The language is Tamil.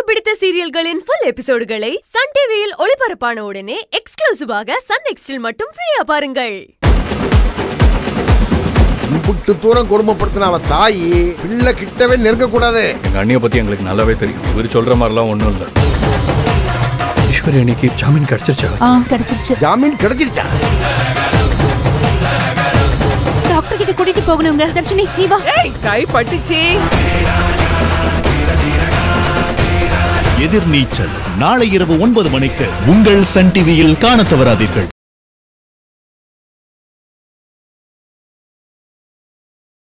பிடித்த சீரியல்களின் ஃபுல் எபிசோடுகளை சன் டிவியில் ஒளிபரப்பான உடனே எக்ஸ்க்ளூசிவாக சன் நெக்ஸ்டில் மட்டும் ஃப்ரீயா பாருங்கள் இம்புட்டு தூரம் கொடுமைப்படுத்தின அவ தாயி பிள்ளை கிட்டவே நெருங்க கூடாது எங்க அண்ணியை பத்தி எங்களுக்கு நல்லாவே தெரியும் இவர் சொல்ற மாதிரிலாம் ஒண்ணும் இல்ல ஈஸ்வரி அன்னைக்கு ஜாமீன் கிடைச்சிருச்சா ஆ கிடைச்சிருச்சு ஜாமீன் கிடைச்சிருச்சா டாக்டர் கிட்ட கூட்டிட்டு போகணுங்க தர்ஷினி நீ வா ஏய் கை பட்டுச்சே எதிர்நீச்சல் நாளை இரவு ஒன்பது மணிக்கு உங்கள் சன் டிவியில் காணத் தவறாதீர்கள்